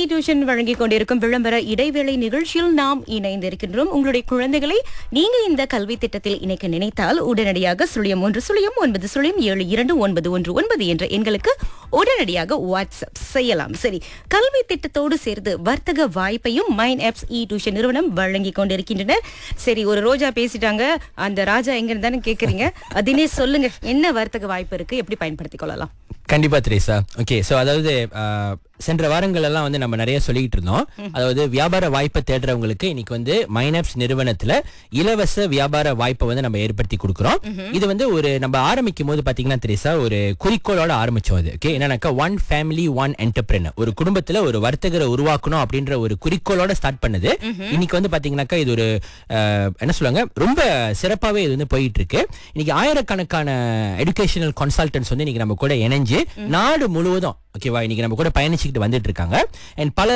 Tuition வழங்கிக் கொண்டிருக்கும் விளம்பர இடைவேளை நிகழ்ச்சியில் நாம் இணைந்திருக்கின்றோம் உங்களுடைய குழந்தைகளை நீங்க இந்த கல்வி திட்டத்தில் இணைக்க நினைத்தால் உடனடியாக சுழியம் ஒன்று சுழியம் ஒன்பது சுழியம் ஏழு இரண்டு ஒன்பது ஒன்று ஒன்பது என்ற எண்களுக்கு உடனடியாக வாட்ஸ்அப் செய்யலாம் சரி கல்வி திட்டத்தோடு சேர்த்து வர்த்தக வாய்ப்பையும் மைன் ஆப்ஸ் இ டியூஷன் நிறுவனம் வழங்கி கொண்டிருக்கின்றனர் சரி ஒரு ரோஜா பேசிட்டாங்க அந்த ராஜா எங்க இருந்தான்னு கேக்குறீங்க தினேஷ் சொல்லுங்க என்ன வர்த்தக வாய்ப்பு இருக்கு எப்படி பயன்படுத்திக் கொள்ளலாம் கண்டிப்பா திரேசா ஓகே சோ அதாவது ஆ, சென்ற வாரங்கள் எல்லாம் வந்து நம்ம நிறைய சொல்லிட்டு இருந்தோம் அதாவது வியாபார வாய்ப்பை தேடுறவங்களுக்கு இன்னைக்கு வந்து மைனப்ஸ் நிறுவனத்துல இலவச வியாபார வாய்ப்பை வந்து நம்ம ஏற்படுத்தி கொடுக்குறோம் இது வந்து ஒரு நம்ம ஆரம்பிக்கும் போது பாத்தீங்கன்னா திரேசா ஒரு குறிக்கோளோட ஆரம்பிச்சோம் அது ஓகே என்னன்னாக்கா ஒன் ஃபேமிலி ஒன் என்டர்பிரினர் ஒரு குடும்பத்துல ஒரு வர்த்தகரை உருவாக்கணும் அப்படின்ற ஒரு குறிக்கோளோட ஸ்டார்ட் பண்ணுது இன்னைக்கு வந்து பாத்தீங்கன்னாக்கா இது ஒரு ஆ, என்ன சொல்லுவாங்க ரொம்ப சிறப்பாவே இது வந்து போயிட்டு இருக்கு இன்னைக்கு ஆயிரக்கணக்கான எஜுகேஷனல் கன்சல்டன்ஸ் வந்து இன்னைக்கு நம்ம கூட இணைஞ்சு நாடு முழுவதும் ஓகேவா இன்னைக்கு நம்ம கூட பயணிச்சுக்கிட்டு வந்துட்டு இருக்காங்க அண்ட் பல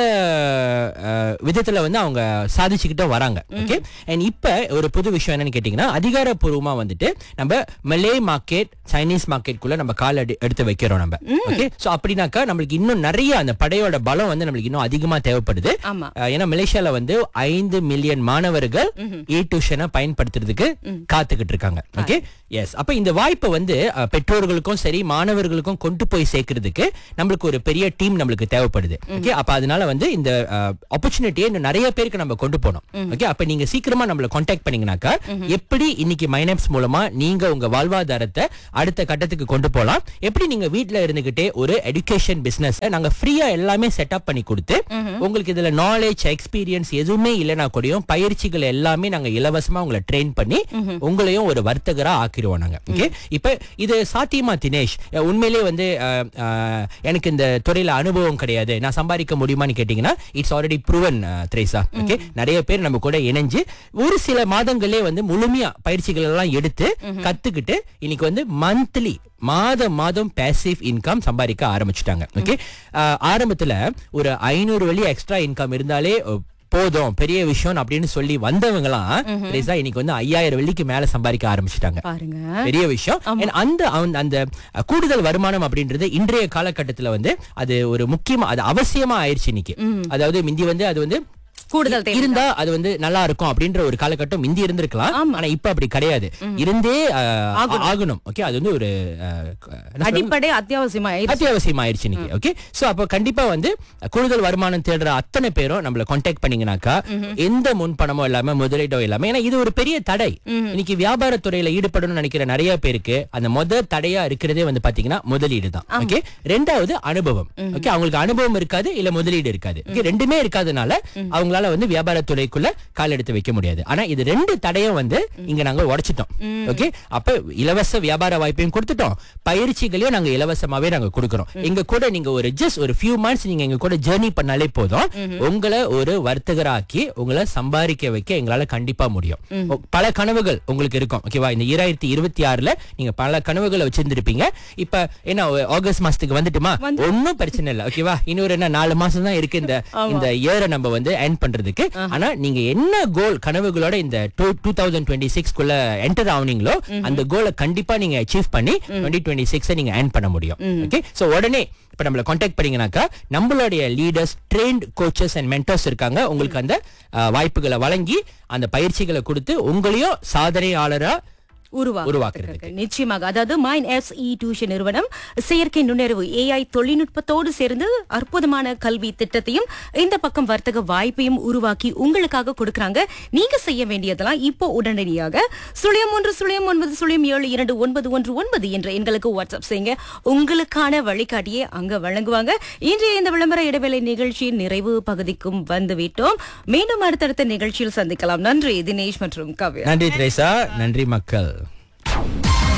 அஹ், விதத்துல வந்து அவங்க சாதிச்சுக்கிட்டு வராங்க ஓகே அண்ட் இப்ப ஒரு புது விஷயம் என்னன்னு கேட்டீங்கன்னா அதிகாரப்பூர்வமா வந்துட்டு நம்ம மலே மார்க்கெட் சைனீஸ் மார்க்கெட்குள்ள நம்ம கால் அடி எடுத்து வைக்கிறோம் நம்ம ஓகே சோ அப்படின்னாக்கா நம்மளுக்கு இன்னும் நிறைய அந்த படையோட பலம் வந்து நம்மளுக்கு இன்னும் அதிகமா தேவைப்படுது ஆமா அஹ், ஏன்னா மலேசியால வந்து ஐந்து மில்லியன் மாணவர்கள் இ டியூஷனை பயன்படுத்துறதுக்கு காத்துக்கிட்டு இருக்காங்க ஓகே எஸ் அப்ப இந்த வாய்ப்பை வந்து அஹ், பெற்றோர்களுக்கும் சரி மாணவர்களுக்கும் கொண்டு போய் சேர்க்கறதுக்கு நம்மளுக்கு ஒரு பெரிய டீம் நம்மளுக்கு தேவைப்படுது ஓகே அப்ப அதனால வந்து இந்த ஆப்பர்ச்சுனிட்டியை இன்னும் நிறைய பேருக்கு நம்ம கொண்டு போனோம் ஓகே அப்ப நீங்க சீக்கிரமா நம்மள காண்டாக்ட் பண்ணீங்கன்னாக்கா எப்படி இன்னைக்கு மைனப்ஸ் மூலமா நீங்க உங்க வாழ்வாதாரத்தை அடுத்த கட்டத்துக்கு கொண்டு போலாம் எப்படி நீங்க வீட்ல இருந்துகிட்டே ஒரு எஜுகேஷன் பிசினஸ் நாங்க ஃப்ரீயா எல்லாமே செட்டப் பண்ணி கொடுத்து உங்களுக்கு இதுல நாலேஜ் எக்ஸ்பீரியன்ஸ் எதுவுமே இல்லைனா கூடயும் பயிற்சிகள் எல்லாமே நாங்க இலவசமா உங்களை ட்ரெயின் பண்ணி உங்களையும் ஒரு வர்த்தகரா ஆக்கிடுவோம் நாங்க ஓகே இப்ப இது சாத்தியமா தினேஷ் அஹ் உண்மையிலேயே வந்து அஹ், அஹ், எனக்கு இந்த துறையில அனுபவம் கிடையாது நான் சம்பாதிக்க முடியுமான்னு கேட்டீங்கன்னா இட்ஸ் ஆல்ரெடி ப்ரூவன் த்ரேசா ஓகே நிறைய பேர் நம்ம கூட இணைஞ்சு ஒரு சில மாதங்களே வந்து முழுமையா பயிற்சிகள் எல்லாம் எடுத்து கத்துக்கிட்டு இன்னைக்கு வந்து மந்த்லி மாதம் மாதம் பேசிவ் இன்கம் சம்பாதிக்க ஆரம்பிச்சுட்டாங்க ஓகே ஆரம்பத்துல ஒரு ஐநூறு வழி எக்ஸ்ட்ரா இன்கம் இருந்தாலே அஹ், போதும் பெரிய விஷயம் அப்படின்னு சொல்லி வந்தவங்கலாம் த்ரேசா இன்னைக்கு வந்து ஐயாயிரம் வெள்ளிக்கு மேல சம்பாதிக்க ஆரம்பிச்சுட்டாங்க பாருங்க பெரிய விஷயம் And அந்த அந்த- அந்த அஹ், கூடுதல் வருமானம் அப்படின்றது இன்றைய காலகட்டத்துல வந்து அது ஒரு முக்கியமா அது அவசியமா ஆயிருச்சு இன்னைக்கு அதாவது மிந்தி வந்து அது வந்து கூடுதல் தேவை இருந்தா அது வந்து நல்லா இருக்கும் அப்படின்ற ஒரு காலகட்டம் மிந்தி இருந்திருக்கலாம் ஆனா இப்ப அப்படி கிடையாது இருந்தே அஹ், ஆகணும் ஓகே அது வந்து ஒரு அஹ், என்ன சொல்றது? அடிப்படை அத்தியாவசியமா அத்தியாவசியம் ஆயிடுச்சு இன்னைக்கு ஓகே சோ அப்ப கண்டிப்பா வந்து கூடுதல் வருமானம் தேடுற அத்தனை பேரும் நம்மள கான்டாக்ட் பண்ணீங்கன்னாக்கா எந்த முன்பணமோ இல்லாம முதலீடோ இல்லாம ஏன்னா இது ஒரு பெரிய தடை இன்னைக்கு வியாபார துறையில ஈடுபடணும்னு நினைக்கிற நிறைய பேருக்கு அந்த முத தடையா இருக்கிறதே வந்து பாத்தீங்கன்னா முதலீடு தான் ஓகே ரெண்டாவது அனுபவம் ஓகே அவங்களுக்கு அனுபவம் இருக்காது இல்ல முதலீடு இருக்காது ஓகே ரெண்டுமே இருக்காதனால அவங்களால வந்து வியாபார துறைக்குள்ள கால் எடுத்து வைக்க முடியாது ஆனா இது ரெண்டு தடையும் வந்து இங்க நாங்க உடைச்சிட்டோம் ஓகே அப்ப இலவச வியாபார வாய்ப்பையும் கொடுத்துட்டோம் பயிற்சிகளையும் நாங்க இலவசமாவே நாங்க கொடுக்கறோம் எங்க கூட நீங்க ஒரு ஜஸ்ட் ஒரு ஃபியூ மந்த்ஸ் நீங்க எங்க கூட ஜெர்னி பண்ணாலே போதும் உங்களை ஒரு வர்த்தகராக்கி உங்களை சம்பாதிக்க வைக்க எங்களால கண்டிப்பா முடியும் ஓ, பல கனவுகள் உங்களுக்கு இருக்கும் ஓகேவா இந்த இரண்டாயிரத்தி இருபத்தி ஆறுல நீங்க பல கனவுகளை வச்சிருந்திருப்பீங்க இப்ப என்ன ஒ- ஆகஸ்ட் மாசத்துக்கு வந்துட்டுமா ஒன்னும் பிரச்சனை இல்ல ஓகேவா இன்னொரு என்ன நாலு மாசம் தான் இருக்கு இந்த இந்த இயரை நம்ம வந்து எண்ட் பண்றதுக்கு ஆனா நீங்க என்ன கோல் கனவுகளோட இந்த டூ தௌசண்ட் டுவெண்ட்டி சிக்ஸ்க்குள்ள என்டர் ஆகுனீங்களோ அந்த கோலை கண்டிப்பா நீங்க அச்சீவ் பண்ணி டுவெண்ட்டி டுவெண்ட்டி சிக்ஸ் நீங்க எண்ட் பண்ண முடியும் ஓகே சோ உடனே இப்ப நம்மள காண்டாக்ட் பண்ணீங்கன்னாக்கா நம்மளுடைய leaders trained coaches and mentors இருக்காங்க உங்களுக்கு அந்த அஹ், வாய்ப்புகளை வழங்கி அந்த பயிற்சிகளை கொடுத்து உங்களையும் சாதனையாளரா உருவாக்குறதுக்கு உருவாக்குறதுக்கு. நிச்சயமாக அதாவது மைன் எஸ் இ டியூஷன் நிறுவனம் செயற்கை நுண்ணறிவு ஏஐ தொழில்நுட்பத்தோடு சேர்ந்து அற்புதமான கல்வி திட்டத்தையும் இந்த பக்கம் வர்த்தக வாய்ப்பையும் உருவாக்கி உங்களுக்காக கொடுக்கறாங்க நீங்க செய்ய வேண்டியதெல்லாம் இப்போ உடனடியாக சுழியம் ஒன்று சுழியம் ஒன்பது சுழியம் ஏழு இரண்டு ஒன்பது ஒன்று ஒன்பது என்ற எண்களுக்கு வாட்ஸ்அப் செய்யுங்க உங்களுக்கான வழிகாட்டியை அங்க வழங்குவாங்க இன்றைய இந்த விளம்பர இடைவேளை நிகழ்ச்சியின் நிறைவு பகுதிக்கும் வந்துவிட்டோம் மீண்டும் அடுத்தடுத்த நிகழ்ச்சியில் சந்திக்கலாம் நன்றி தினேஷ் மற்றும் கவ்யா நன்றி திரேசா நன்றி மக்கள்